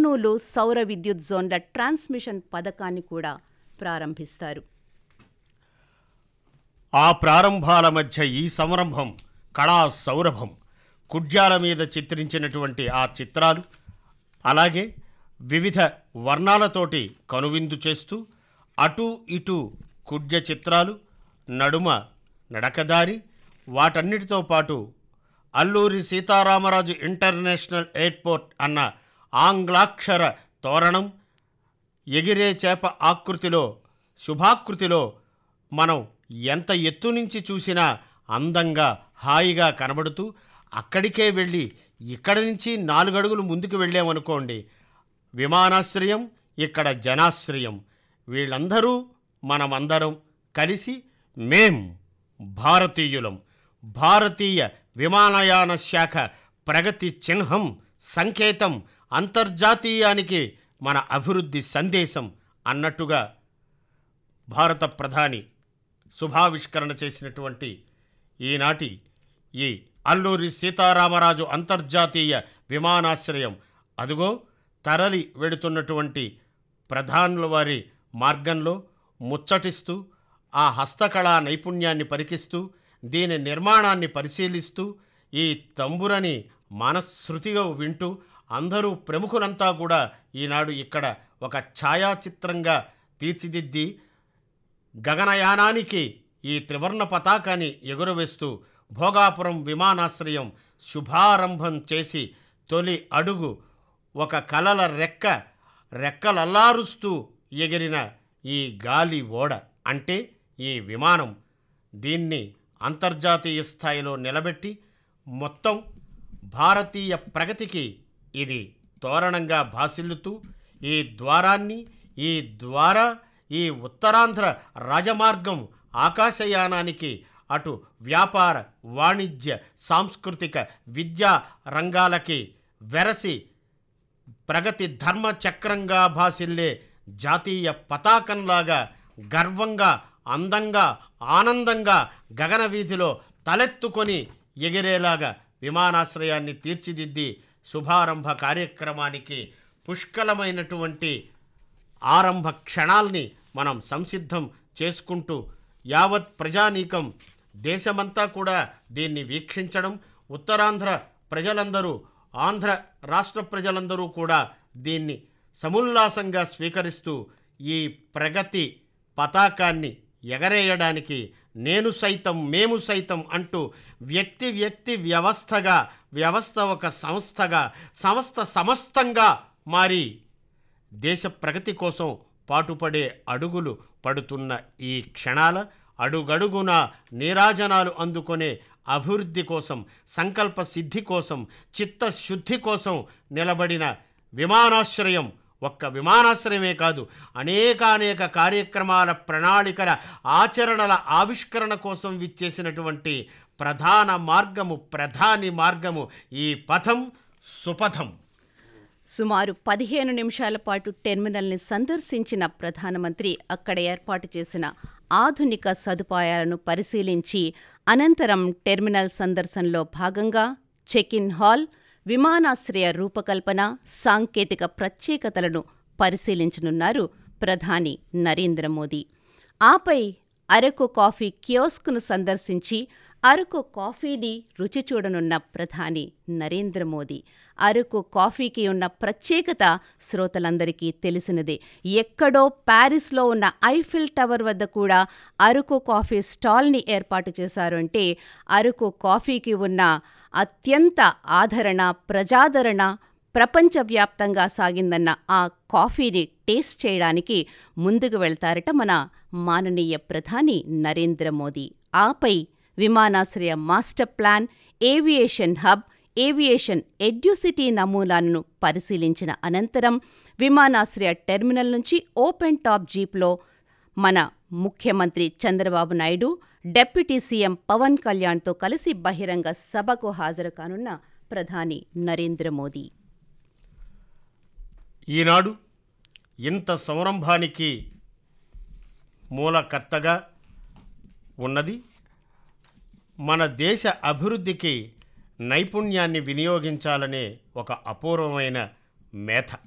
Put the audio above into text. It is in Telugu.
కర్నూలు సౌర విద్యుత్ జోన్ల ట్రాన్స్మిషన్ పథకాన్ని కూడా ప్రారంభిస్తారు ఆ ప్రారంభాల మధ్య ఈ సంరంభం కళా సౌరభం కుడ్యాల మీద చిత్రించినటువంటి ఆ చిత్రాలు అలాగే వివిధ వర్ణాలతోటి కనువిందు చేస్తూ అటు ఇటు కుడ్య చిత్రాలు నడుమ నడకదారి వాటన్నిటితో పాటు అల్లూరి సీతారామరాజు ఇంటర్నేషనల్ ఎయిర్పోర్ట్ అన్న ఆంగ్లాక్షర తోరణం ఎగిరే చేప ఆకృతిలో శుభాకృతిలో మనం ఎంత ఎత్తు నుంచి చూసినా అందంగా హాయిగా కనబడుతూ అక్కడికే వెళ్ళి ఇక్కడి నుంచి నాలుగడుగులు ముందుకు వెళ్ళామనుకోండి విమానాశ్రయం ఇక్కడ జనాశ్రయం వీళ్ళందరూ మనమందరం కలిసి మేం భారతీయులం భారతీయ విమానయాన శాఖ ప్రగతి చిహ్నం సంకేతం అంతర్జాతీయానికి మన అభివృద్ధి సందేశం అన్నట్టుగా భారత ప్రధాని శుభావిష్కరణ చేసినటువంటి ఈనాటి ఈ అల్లూరి సీతారామరాజు అంతర్జాతీయ విమానాశ్రయం అదుగో తరలి వెడుతున్నటువంటి ప్రధానుల వారి మార్గంలో ముచ్చటిస్తూ ఆ హస్తకళా నైపుణ్యాన్ని పరికిస్తూ దీని నిర్మాణాన్ని పరిశీలిస్తూ ఈ తంబురని మనశ్రుతిగా వింటూ అందరూ ప్రముఖులంతా కూడా ఈనాడు ఇక్కడ ఒక ఛాయాచిత్రంగా తీర్చిదిద్ది గగనయానానికి ఈ త్రివర్ణ పతాకాన్ని ఎగురవేస్తూ భోగాపురం విమానాశ్రయం శుభారంభం చేసి తొలి అడుగు ఒక కలల రెక్క రెక్కలల్లారుస్తూ ఎగిరిన ఈ గాలి ఓడ అంటే ఈ విమానం దీన్ని అంతర్జాతీయ స్థాయిలో నిలబెట్టి మొత్తం భారతీయ ప్రగతికి ఇది తోరణంగా భాసిల్లుతూ ఈ ద్వారాన్ని ఈ ద్వారా ఈ ఉత్తరాంధ్ర రాజమార్గం ఆకాశయానానికి అటు వ్యాపార వాణిజ్య సాంస్కృతిక విద్యా రంగాలకి వెరసి ప్రగతి ధర్మ చక్రంగా భాసిల్లే జాతీయ పతాకంలాగా గర్వంగా అందంగా ఆనందంగా గగన వీధిలో తలెత్తుకొని ఎగిరేలాగా విమానాశ్రయాన్ని తీర్చిదిద్ది శుభారంభ కార్యక్రమానికి పుష్కలమైనటువంటి ఆరంభ క్షణాల్ని మనం సంసిద్ధం చేసుకుంటూ యావత్ ప్రజానీకం దేశమంతా కూడా దీన్ని వీక్షించడం ఉత్తరాంధ్ర ప్రజలందరూ ఆంధ్ర రాష్ట్ర ప్రజలందరూ కూడా దీన్ని సముల్లాసంగా స్వీకరిస్తూ ఈ ప్రగతి పతాకాన్ని ఎగరేయడానికి నేను సైతం మేము సైతం అంటూ వ్యక్తి వ్యక్తి వ్యవస్థగా వ్యవస్థ ఒక సంస్థగా సంస్థ సమస్తంగా మారి దేశ ప్రగతి కోసం పాటుపడే అడుగులు పడుతున్న ఈ క్షణాల అడుగడుగున నీరాజనాలు అందుకునే అభివృద్ధి కోసం సంకల్ప సిద్ధి కోసం చిత్తశుద్ధి కోసం నిలబడిన విమానాశ్రయం ఒక్క విమానాశ్రయమే కాదు అనేకానేక కార్యక్రమాల ప్రణాళికల ఆచరణల ఆవిష్కరణ కోసం విచ్చేసినటువంటి ప్రధాన మార్గము ప్రధాని మార్గము ఈ పథం సుపథం సుమారు పదిహేను నిమిషాల పాటు టెర్మినల్ని సందర్శించిన ప్రధానమంత్రి అక్కడ ఏర్పాటు చేసిన ఆధునిక సదుపాయాలను పరిశీలించి అనంతరం టెర్మినల్ సందర్శనలో భాగంగా చెక్ ఇన్ హాల్ విమానాశ్రయ రూపకల్పన సాంకేతిక ప్రత్యేకతలను పరిశీలించనున్నారు ప్రధాని నరేంద్ర మోదీ ఆపై అరకు కాఫీ కియోస్క్ను సందర్శించి అరకు కాఫీని రుచి చూడనున్న ప్రధాని నరేంద్ర మోదీ అరకు కాఫీకి ఉన్న ప్రత్యేకత శ్రోతలందరికీ తెలిసినదే ఎక్కడో ప్యారిస్లో ఉన్న ఐఫిల్ టవర్ వద్ద కూడా అరకు కాఫీ స్టాల్ని ఏర్పాటు చేశారు అంటే అరకు కాఫీకి ఉన్న అత్యంత ఆదరణ ప్రజాదరణ ప్రపంచవ్యాప్తంగా సాగిందన్న ఆ కాఫీని టేస్ట్ చేయడానికి ముందుకు వెళ్తారట మన మాననీయ ప్రధాని నరేంద్ర మోదీ ఆపై విమానాశ్రయ master plan aviation hub aviation educity నమూనాలను పరిశీలించిన అనంతరం విమానాశ్రయ టెర్మినల్ నుంచి ఓపెన్ టాప్ జీప్లో మన ముఖ్యమంత్రి చంద్రబాబు నాయుడు డెప్యూటీ సీఎం పవన్ కళ్యాణ్తో కలిసి బహిరంగ సభకు హాజరు కానున్న ప్రధాని నరేంద్ర మోదీ ఈనాడు ఇంత సంరంభానికి మూలకర్తగా ఉన్నది మన దేశ అభివృద్ధికి నైపుణ్యాన్ని వినియోగించాలనే ఒక అపూర్వమైన మేథ